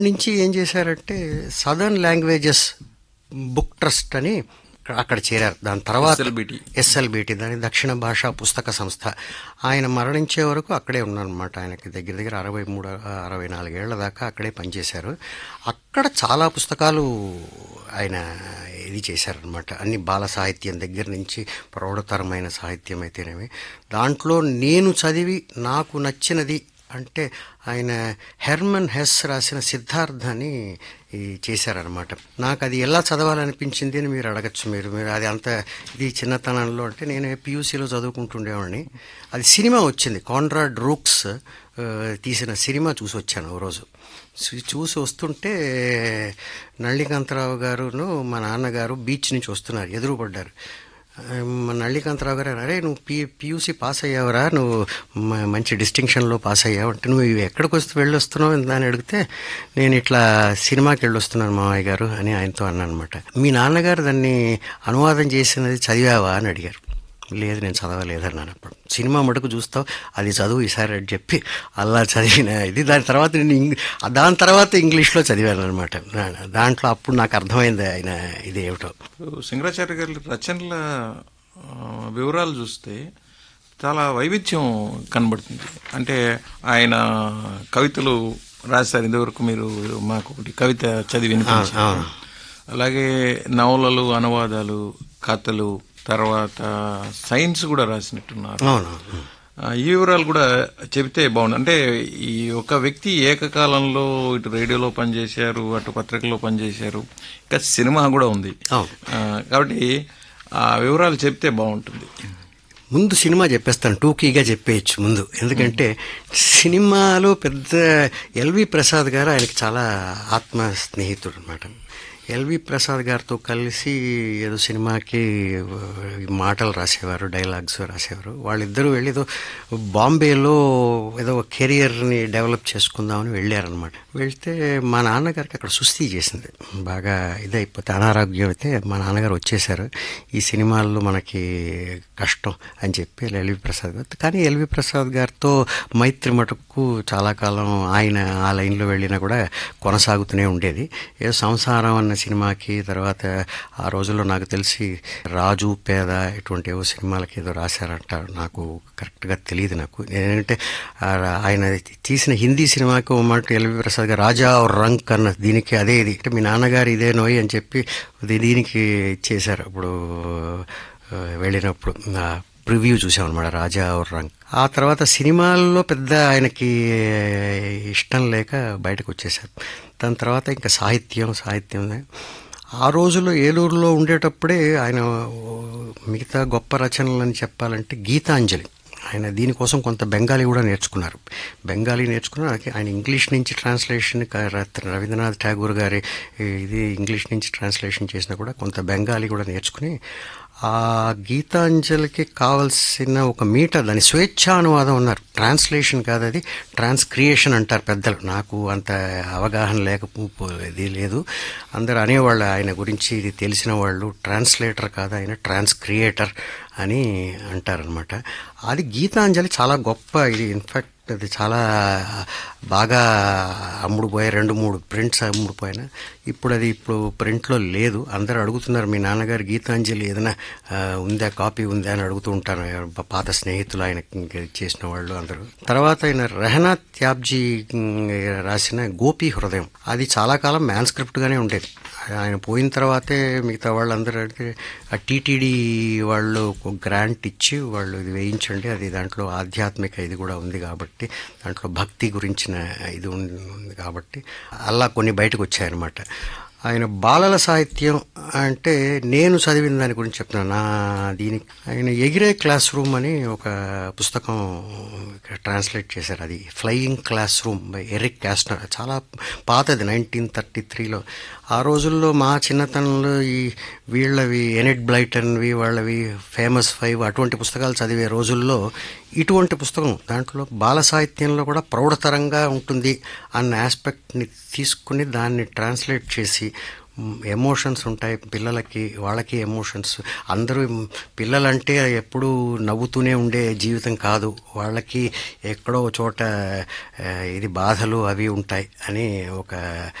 నుంచి ఏం చేశారంటే సదర్న్ లాంగ్వేజెస్ బుక్ ట్రస్ట్ అని అక్కడ చేరారు దాని తర్వాత SLBT. ఎస్ఎల్బిటి దాని దక్షిణ భాషా పుస్తక సంస్థ ఆయన మరణించే వరకు అక్కడే ఉన్నారనమాట ఆయనకి దగ్గర దగ్గర అరవై మూడు అరవై నాలుగేళ్ల దాకా అక్కడే పనిచేశారు అక్కడ చాలా పుస్తకాలు ఆయన ఇది చేశారనమాట అన్ని బాల సాహిత్యం దగ్గర నుంచి ప్రౌఢతరమైన సాహిత్యం అయితేనేమి దాంట్లో నేను చదివి నాకు నచ్చినది అంటే ఆయన హెర్మన్ హెస్ రాసిన సిద్ధార్థాన్ని ఈ చేశారనమాట నాకు అది ఎలా చదవాలనిపించింది అని మీరు అడగచ్చు మీరు మీరు అది అంత ఇది చిన్నతనంలో అంటే నేను పియూసీలో చదువుకుంటుండేవాడిని అది సినిమా వచ్చింది కాన్రాడ్ రూక్స్ ఆ, తీసిన సినిమా చూసి వచ్చాను ఓ రోజు చూ- చూసి వస్తుంటే నళికాంతరావు గారును మా నాన్నగారు బీచ్ నుంచి వస్తున్నారు ఎదురుపడ్డారు ఆ, మా నళికాంతరావు గారు అరే నువ్వు పి పియూసీ పాస్ అయ్యావురా నువ్వు మ- మంచి డిస్టింక్షన్లో పాస్ అయ్యావు అంటే నువ్వు ఇవి ఎక్కడికి వస్తూ వెళ్ళొస్తున్నావు అని అడిగితే నేను ఇట్లా సినిమాకి వెళ్ళొస్తున్నాను మామయ్య గారు అని ఆయనతో అన్నాను అనమాట మీ నాన్నగారు దాన్ని అనువాదం చేసినది చదివావా అని అడిగారు లేదు నేను చదవలేదన్నాను అప్పుడు సినిమా మటుకు చూస్తావు అది చదువు ఈసారి అని చెప్పి అలా చదివిన ఇది దాని తర్వాత నేను ఇంగ్ దాని తర్వాత ఇంగ్లీష్లో చదివాను అనమాట దాంట్లో అప్పుడు నాకు అర్థమైంది ఆయన ఇది ఏమిటో సింగరాచార్య గారి రచనల ఆ, వివరాలు చూస్తే చాలా వైవిధ్యం కనబడుతుంది అంటే ఆయన కవితలు రాశారు ఇంతవరకు మీరు మాకు ఒకటి కవిత చదివి వినిపించారు అవును. అలాగే నవలలు అనువాదాలు కథలు తర్వాత సైన్స్ కూడా రాసినట్టున్నారు అవును ఆ, ఈ వివరాలు కూడా చెబితే బాగుండు అంటే ఈ ఒక వ్యక్తి ఏకకాలంలో ఇటు రేడియోలో పనిచేశారు అటు పత్రికలో పనిచేశారు ఇంకా సినిమా కూడా ఉంది అవును. ఆ, కాబట్టి ఆ వివరాలు చెప్తే బాగుంటుంది ముందు సినిమా చెప్పేస్తాను టూకీగా చెప్పేయచ్చు ముందు ఎందుకంటే సినిమాలో పెద్ద ఎల్వి ప్రసాద్ గారు ఆయనకి చాలా ఆత్మ స్నేహితుడు అనమాట ఎల్వి ప్రసాద్ గారితో కలిసి ఏదో సినిమాకి ఆ, మాటలు రాసేవారు డైలాగ్స్ రాసేవారు వాళ్ళిద్దరూ వెళ్ళి ఏదో బాంబేలో ఏదో కెరియర్ని డెవలప్ చేసుకుందామని వెళ్ళారనమాట వెళ్తే మా నాన్నగారికి అక్కడ సుస్థి చేసింది బాగా ఇదైపోతే అనారోగ్యం అయితే మా నాన్నగారు వచ్చేసారు ఈ సినిమాల్లో మనకి కష్టం అని చెప్పి ఎల్వి ప్రసాద్ గారు కానీ ఎల్వి ప్రసాద్ గారితో మైత్రి మటుకు చాలా కాలం ఆయన ఆ లైన్లో వెళ్ళినా కూడా కొనసాగుతూనే ఉండేది ఏదో సంసారం అన్న సినిమాకి తర్వాత ఆ రోజుల్లో నాకు తెలిసి రాజు పేద ఇటువంటి ఏవో సినిమాలకి ఏదో రాశారంట నాకు కరెక్ట్గా తెలియదు నాకు ఏంటంటే ఆ- ఆయన తీసిన హిందీ సినిమాకి ఓ మాట ఎల్వి ప్రసాద్ గారు రాజా ఔర్ రంక్ అన్న దీనికి అదే ఇది అంటే మీ నాన్నగారు ఇదే నోయి అని చెప్పి దీ- దీనికి ఇచ్చేశారు అప్పుడు ఆ, వెళ్ళినప్పుడు ప్రివ్యూ చూసామన్నమాట రాజా ఔర్ రంగ్ ఆ తర్వాత సినిమాల్లో పెద్ద ఆయనకి ఇష్టం లేక బయటకు వచ్చేసారు దాని తర్వాత ఇంకా సాహిత్యం సాహిత్యం ఆ రోజుల్లో ఏలూరులో ఉండేటప్పుడే ఆయన మిగతా గొప్ప రచనలని చెప్పాలంటే గీతాంజలి ఆయన దీనికోసం కొంత బెంగాలీ కూడా నేర్చుకున్నారు బెంగాలీ నేర్చుకున్నారు ఆయన ఇంగ్లీష్ నుంచి ట్రాన్స్లేషన్ క- ర- రవీంద్రనాథ్ ఠాగూర్ గారి ఇది ఇంగ్లీష్ నుంచి ట్రాన్స్లేషన్ చేసినా కూడా కొంత బెంగాలీ కూడా నేర్చుకుని ఆ గీతాంజలికి కావలసిన ఒక మీటర్ దాని స్వేచ్ఛానువాదం ఉన్నారు ట్రాన్స్లేషన్ కాదు అది ట్రాన్స్క్రియేషన్ అంటారు పెద్దలు నాకు అంత అవగాహన లేకపోది లేదు అందరు అనేవాళ్ళు ఆయన గురించి ఇది తెలిసిన వాళ్ళు ట్రాన్స్లేటర్ కాదు ఆయన ట్రాన్స్క్రియేటర్ అని అంటారనమాట అది గీతాంజలి చాలా గొప్ప ఇది ఇన్ఫాక్ట్ అది చాలా బాగా అమ్ముడు పోయే రెండు మూడు ప్రింట్స్ అమ్ముడు పోయినా ఇప్పుడు అది ఇప్పుడు ప్రింట్లో లేదు అందరూ అడుగుతున్నారు మీ నాన్నగారు గీతాంజలి ఏదైనా ఆ, ఉందా కాపీ ఉందా అని అడుగుతూ ఉంటారు ప- పాత స్నేహితులు ఆయన చేసిన వాళ్ళు అందరూ తర్వాత ఆయన రెహనా త్యాబ్జీ ఉమ్, రాసిన గోపి హృదయం అది చాలా కాలం మ్యాన్ స్క్రిప్ట్గానే ఉండేది ఆయన పోయిన తర్వాతే మిగతా వాళ్ళందరూ అంటే ఆ టీటీడీ వాళ్ళు ఒక గ్రాంట్ ఇచ్చి వాళ్ళు ఇది వేయించండి అది దాంట్లో ఆధ్యాత్మిక ఇది కూడా ఉంది కాబట్టి దాంట్లో భక్తి గురించిన ఇది ఉంది ఉంది కాబట్టి అలా కొన్ని బయటకు వచ్చాయన్నమాట ఆయన బాలల సాహిత్యం అంటే నేను చదివిన దాని గురించి చెప్తున్నాను నా దీనికి ఆయన ఎగిరే క్లాస్ రూమ్ అని ఒక పుస్తకం ట్రాన్స్లేట్ చేశారు అది flying classroom by Erich Kastner చాలా పాతది నైన్టీన్ థర్టీ త్రీలో ఆ రోజుల్లో మా చిన్నతనంలో ఈ వీళ్ళవి ఎనెట్ బ్లైటన్వి వాళ్ళవి ఫేమస్ ఫైవ్ అటువంటి పుస్తకాలు చదివే రోజుల్లో ఇటువంటి పుస్తకం దాంట్లో బాల సాహిత్యంలో కూడా ప్రౌఢతరంగా ఉంటుంది అన్న ఆస్పెక్ట్ని తీసుకుని దాన్ని ట్రాన్స్లేట్ చేసి ఎమోషన్స్ ఉంటాయి పిల్లలకి వాళ్ళకి ఎమోషన్స్ అందరూ పిల్లలంటే ఎప్పుడూ నవ్వుతూనే ఉండే జీవితం కాదు వాళ్ళకి ఎక్కడో చోట ఆ, ఇది బాధలు అవి ఉంటాయి అని ఒక